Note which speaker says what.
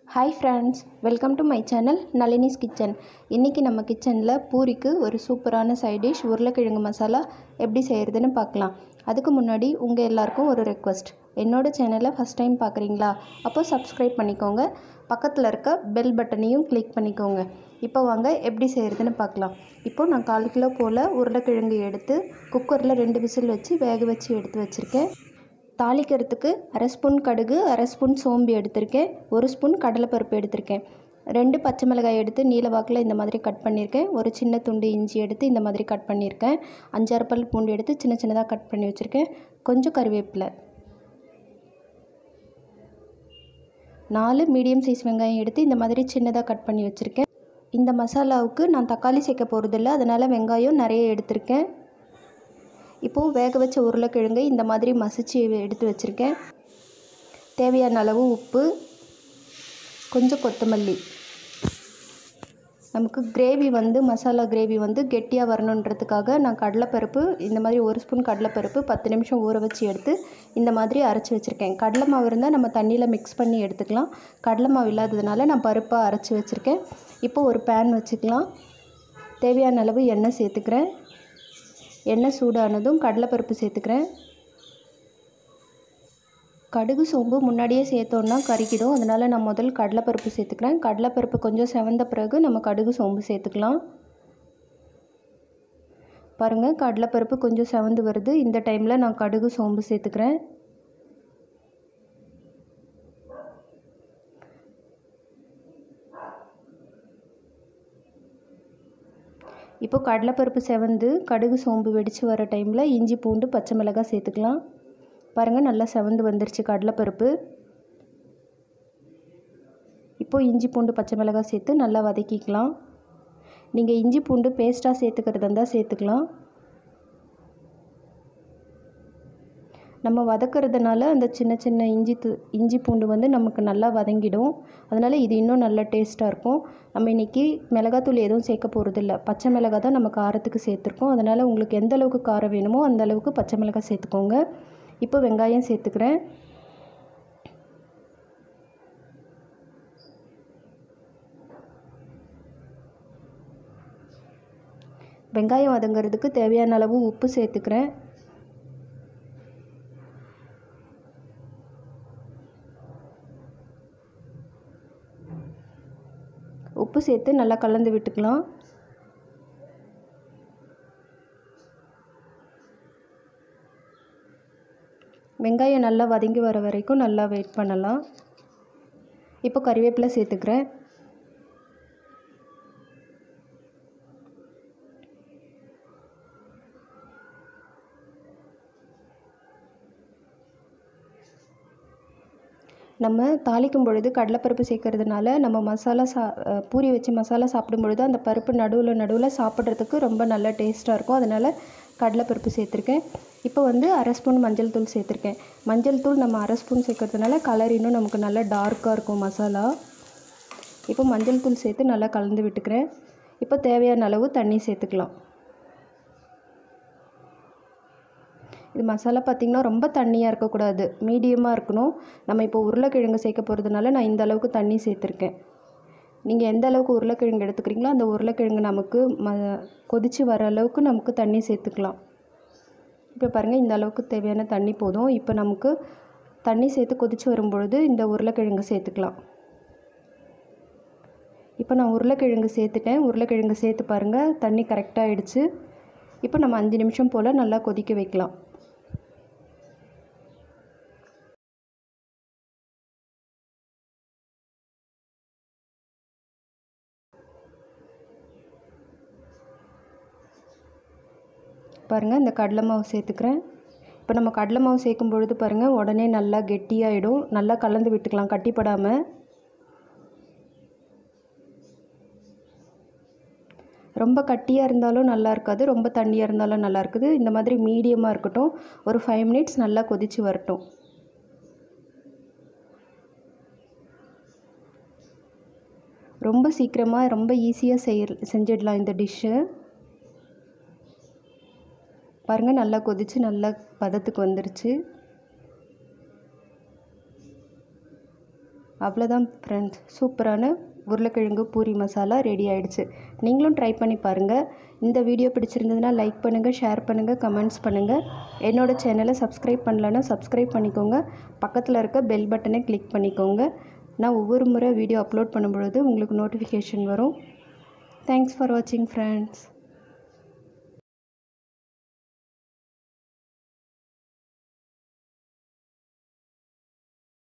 Speaker 1: hi friends welcome to my channel Nalini's kitchen இன்றைக்கி நம்ம கிச்சனில் பூரிக்கு ஒரு சூப்பரான சைட் டிஷ் உருளைக்கிழங்கு மசாலா எப்படி செய்கிறதுன்னு பார்க்கலாம் அதுக்கு முன்னாடி உங்கள் எல்லாருக்கும் ஒரு ரெக்வஸ்ட் என்னோடய சேனலை ஃபஸ்ட் டைம் பார்க்குறீங்களா அப்போ சப்ஸ்கிரைப் பண்ணிக்கோங்க பக்கத்தில் இருக்க பெல் பட்டனையும் கிளிக் பண்ணிக்கோங்க இப்போ வாங்க எப்படி செய்கிறதுன்னு பார்க்கலாம் இப்போது நான் கால் கிலோ போல் உருளைக்கிழங்கு எடுத்து குக்கரில் ரெண்டு விசில் வச்சு வேக வச்சு எடுத்து வச்சுருக்கேன் தாளிக்கிறதுக்கு அரை ஸ்பூன் கடுகு அரை ஸ்பூன் சோம்பு எடுத்திருக்கேன் ஒரு ஸ்பூன் கடலைப்பருப்பு எடுத்திருக்கேன் ரெண்டு பச்சை மிளகாய் எடுத்து நீல வாக்கில் இந்த மாதிரி கட் பண்ணியிருக்கேன் ஒரு சின்ன துண்டு இஞ்சி எடுத்து இந்த மாதிரி கட் பண்ணியிருக்கேன் அஞ்சாறு பல் பூண்டு எடுத்து சின்ன சின்னதாக கட் பண்ணி வச்சுருக்கேன் கொஞ்சம் கருவேப்பிலை நாலு மீடியம் சைஸ் வெங்காயம் எடுத்து இந்த மாதிரி சின்னதாக கட் பண்ணி வச்சுருக்கேன் இந்த மசாலாவுக்கு நான் தக்காளி சேர்க்க போகிறதில்ல அதனால் வெங்காயம் நிறைய எடுத்திருக்கேன் இப்போது வேக வச்ச உருளைக்கிழங்கை இந்த மாதிரி மசிச்சு எடுத்து வச்சுருக்கேன் தேவையான அளவு உப்பு கொஞ்சம் கொத்தமல்லி நமக்கு கிரேவி வந்து மசாலா கிரேவி வந்து கெட்டியாக வரணுன்றதுக்காக நான் கடலைப்பருப்பு இந்த மாதிரி ஒரு ஸ்பூன் கடலைப்பருப்பு பத்து நிமிஷம் ஊற வச்சு எடுத்து இந்த மாதிரி அரைச்சி வச்சுருக்கேன் கடலை மாவு இருந்தால் நம்ம தண்ணியில் மிக்ஸ் பண்ணி எடுத்துக்கலாம் கடலை மாவு இல்லாததுனால நான் பருப்பாக அரைச்சி வச்சுருக்கேன் இப்போ ஒரு பேன் வச்சுக்கலாம் தேவையான அளவு எண்ணெய் சேர்த்துக்கிறேன் எண்ணெய் சூடானதும் கடலைப்பருப்பு சேர்த்துக்கிறேன் கடுகு சோம்பு முன்னாடியே சேர்த்தோன்னா கறிக்கிடும் அதனால் நான் முதல் கடலைப்பருப்பு சேர்த்துக்கிறேன் கடலைப்பருப்பு கொஞ்சம் செவந்த பிறகு நம்ம கடுகு சோம்பு சேர்த்துக்கலாம் பாருங்கள் கடலைப்பருப்பு கொஞ்சம் செவந்து வருது இந்த டைமில் நான் கடுகு சோம்பு சேர்த்துக்கிறேன் இப்போ கடலைப்பருப்பு செவந்து கடுகு சோம்பு வெடித்து வர டைமில் இஞ்சி பூண்டு பச்சை மிளகாய் சேர்த்துக்கலாம் பாருங்கள் நல்லா செவந்து வந்துருச்சு கடலைப்பருப்பு இப்போது இஞ்சி பூண்டு பச்சை மிளகாய் சேர்த்து நல்லா வதக்கிக்கலாம் நீங்கள் இஞ்சி பூண்டு பேஸ்ட்டாக சேர்த்துக்கிறதா இருந்தால் சேர்த்துக்கலாம் நம்ம வதக்கிறதுனால அந்த சின்ன சின்ன இஞ்சி து இஞ்சி பூண்டு வந்து நமக்கு நல்லா வதங்கிடும் அதனால் இது இன்னும் நல்ல டேஸ்ட்டாக இருக்கும் நம்ம இன்றைக்கி மிளகாத்தூள் எதுவும் சேர்க்க போகிறதில்ல பச்சை மிளகாய் தான் நம்ம காரத்துக்கு சேர்த்துருக்கோம் அதனால் உங்களுக்கு எந்த அளவுக்கு காரம் வேணுமோ அந்த அளவுக்கு பச்சை மிளகாய் சேர்த்துக்கோங்க இப்போ வெங்காயம் சேர்த்துக்கிறேன் வெங்காயம் வதங்கிறதுக்கு தேவையான அளவு உப்பு சேர்த்துக்கிறேன் உப்பு சேர்த்து நல்லா கலந்து விட்டுக்கலாம் வெங்காயம் நல்லா வதங்கி வர வரைக்கும் நல்லா வெயிட் பண்ணலாம் இப்போ கறிவேப்பிலை சேர்த்துக்கிறேன் நம்ம தாளிக்கும் பொழுது கடலைப்பருப்பு சேர்க்கறதுனால நம்ம மசாலா சா பூரி வச்சு மசாலா சாப்பிடும் பொழுது அந்த பருப்பு நடுவில் நடுவில் சாப்பிட்றதுக்கு ரொம்ப நல்ல டேஸ்ட்டாக இருக்கும் அதனால் கடலைப்பருப்பு சேர்த்துருக்கேன் இப்போ வந்து அரை ஸ்பூன் மஞ்சள் தூள் சேர்த்துருக்கேன் மஞ்சள் தூள் நம்ம அரை ஸ்பூன் சேர்க்கறதுனால கலர் இன்னும் நமக்கு நல்லா டார்க்காக இருக்கும் மசாலா இப்போ மஞ்சள் தூள் சேர்த்து நல்லா கலந்து விட்டுக்கிறேன் இப்போ தேவையான அளவு தண்ணி சேர்த்துக்கலாம் இது மசாலா பார்த்திங்கன்னா ரொம்ப தண்ணியாக இருக்கக்கூடாது மீடியமாக இருக்கணும் நம்ம இப்போ உருளைக்கிழங்கு சேர்க்க போகிறதுனால நான் இந்த அளவுக்கு தண்ணி சேர்த்துருக்கேன் நீங்கள் எந்த அளவுக்கு உருளைக்கிழங்கு எடுத்துக்கிறீங்களோ அந்த உருளைக்கிழங்கு நமக்கு ம கொதித்து வர அளவுக்கு நமக்கு தண்ணி சேர்த்துக்கலாம் இப்போ பாருங்கள் இந்த அளவுக்கு தேவையான தண்ணி போதும் இப்போ நமக்கு தண்ணி சேர்த்து கொதித்து வரும்பொழுது இந்த உருளைக்கிழங்கு சேர்த்துக்கலாம் இப்போ நான் உருளைக்கிழங்கு சேர்த்துட்டேன் உருளைக்கிழங்கு சேர்த்து பாருங்கள் தண்ணி கரெக்டாக ஆகிடுச்சு இப்போ நம்ம அஞ்சு நிமிஷம் போல் நல்லா கொதிக்க வைக்கலாம் பாருங்கள் இந்த கடலை மாவு சேர்த்துக்கிறேன் இப்போ நம்ம கடலை மாவு சேர்க்கும் பொழுது பாருங்கள் உடனே நல்லா கெட்டியாகிடும் நல்லா கலந்து விட்டுக்கலாம் கட்டிப்படாமல் ரொம்ப கட்டியாக இருந்தாலும் நல்லா இருக்காது ரொம்ப தண்ணியாக இருந்தாலும் நல்லா இருக்குது இந்த மாதிரி மீடியமாக இருக்கட்டும் ஒரு ஃபைவ் மினிட்ஸ் நல்லா கொதித்து வரட்டும் ரொம்ப சீக்கிரமாக ரொம்ப ஈஸியாக செய்ய செஞ்சிடலாம் இந்த டிஷ்ஷு பாருங்கள் நல்லா கொதித்து நல்லா பதத்துக்கு வந்துருச்சு அவ்வளோதான் ஃப்ரெண்ட்ஸ் சூப்பரான உருளைக்கிழங்கு பூரி மசாலா ரெடி ஆயிடுச்சு நீங்களும் ட்ரை பண்ணி பாருங்கள் இந்த வீடியோ பிடிச்சிருந்ததுன்னா லைக் பண்ணுங்கள் ஷேர் பண்ணுங்கள் கமெண்ட்ஸ் பண்ணுங்கள் என்னோட சேனலை சப்ஸ்கிரைப் பண்ணலன்னா சப்ஸ்கிரைப் பண்ணிக்கோங்க பக்கத்தில் இருக்க பெல் பட்டனை கிளிக் பண்ணிக்கோங்க நான் ஒவ்வொரு முறை வீடியோ அப்லோட் பண்ணும்பொழுது உங்களுக்கு நோட்டிஃபிகேஷன் வரும் தேங்க்ஸ் ஃபார் வாட்சிங் ஃப்ரெண்ட்ஸ்